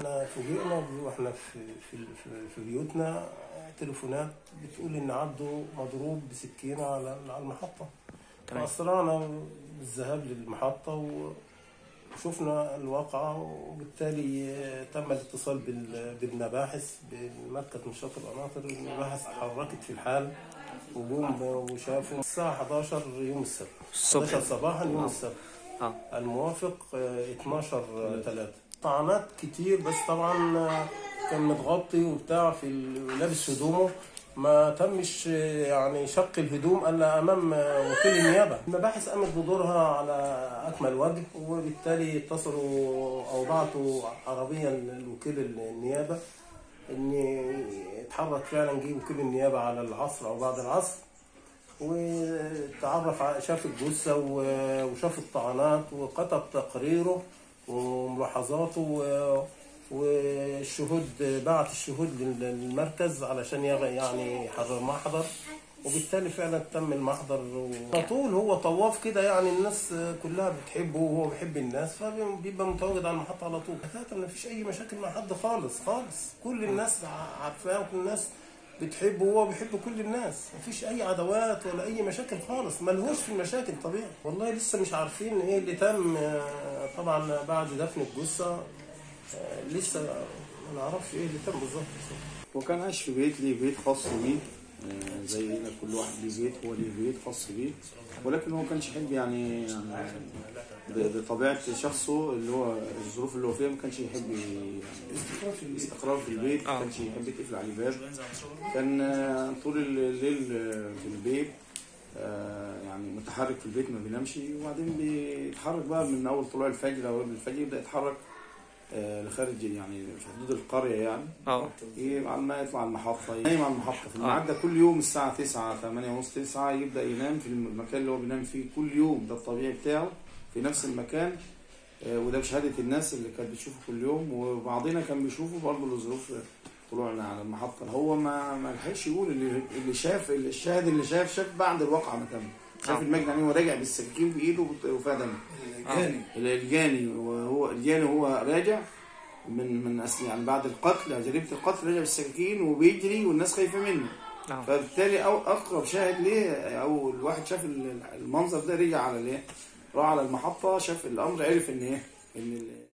احنا فوجئنا واحنا في في في, في بيوتنا تليفونات بتقول ان عبده مضروب بسكينه على على المحطه تمام. فاسرعنا بالذهاب للمحطه وشفنا الواقعة وبالتالي تم الاتصال بال- بالمباحث بمركز نشاط القناطر المباحث تحركت في الحال وجم وشافوا الساعة 11 يوم السبت الصبح 11 صباحا يوم آه. السبت اه الموافق آه، 12 3 طعنات كتير بس طبعا آه، كان متغطي وبتاع في ال- لابس هدومه ما تمش آه، يعني شق الهدوم الا امام آه، وكيل النيابه المباحث قامت بدورها على اكمل وجه وبالتالي اتصلوا او بعتوا عربيه لوكيل النيابه ان اتحرك فعلا جه وكيل النيابه على العصر او بعد العصر وتعرف على شاف الجثة و- وشاف الطعنات وكتب تقريره وملاحظاته و- والشهود بعت الشهود لل- للمركز علشان يغ- يعني يحرر محضر وبالتالي فعلا تم المحضر على طول هو طواف كده يعني الناس كلها بتحبه وهو بيحب الناس فبيبقى متواجد على المحطة على طول حقيقة ما فيش أي مشاكل مع حد خالص خالص كل الناس عارفاه وكل الناس بتحبه وهو بيحب كل الناس مفيش اي عداوات ولا اي مشاكل خالص ملهوش في المشاكل طبيعي والله لسه مش عارفين ايه اللي تم آه، طبعا بعد دفن الجثه آه، لسه ما نعرفش ايه اللي تم بالظبط هو كان عايش في بيت ليه بيت خاص بيه آه، زي هنا كل واحد ليه بيت هو ليه بيت خاص بيه ولكن هو ما كانش يحب يعني يعني ب- بطبيعة شخصه اللي هو الظروف اللي هو فيها ما كانش يحب ي- الاستقرار في البيت ما آه. كانش يحب يتقفل عليه باب كان آه، طول الليل آه، في البيت آه، يعني متحرك في البيت ما بينامش وبعدين بيتحرك بقى من اول طلوع الفجر او قبل الفجر يبدا يتحرك آه، لخارج يعني في حدود القريه يعني اه ايه على ما يطلع المحطة ينام على المحطة في الميعاد ده كل يوم الساعة 9 8 ونص 9 يبدأ ينام في المكان اللي هو بينام فيه كل يوم ده الطبيعي بتاعه في نفس المكان آه، وده بشهادة الناس اللي كانت بتشوفه كل يوم وبعضنا كان بيشوفه برضه لظروف طلوعنا على المحطة هو ما ما لحقش يقول اللي اللي شاف اللي الشاهد اللي شاف شاف بعد الواقعة ما تم شاف آه. المجد يعني هو راجع بالسكين بإيده وفيها دم الجاني. الجاني وهو الجاني وهو راجع من من أصل يعني بعد القتل جريمه القتل رجع بالسكاكين وبيجري والناس خايفه منه اه فبالتالي أو اقرب شاهد ليه او الواحد شاف ال- المنظر ده رجع على الايه راح على المحطه شاف الامر عرف ان ايه ان ال-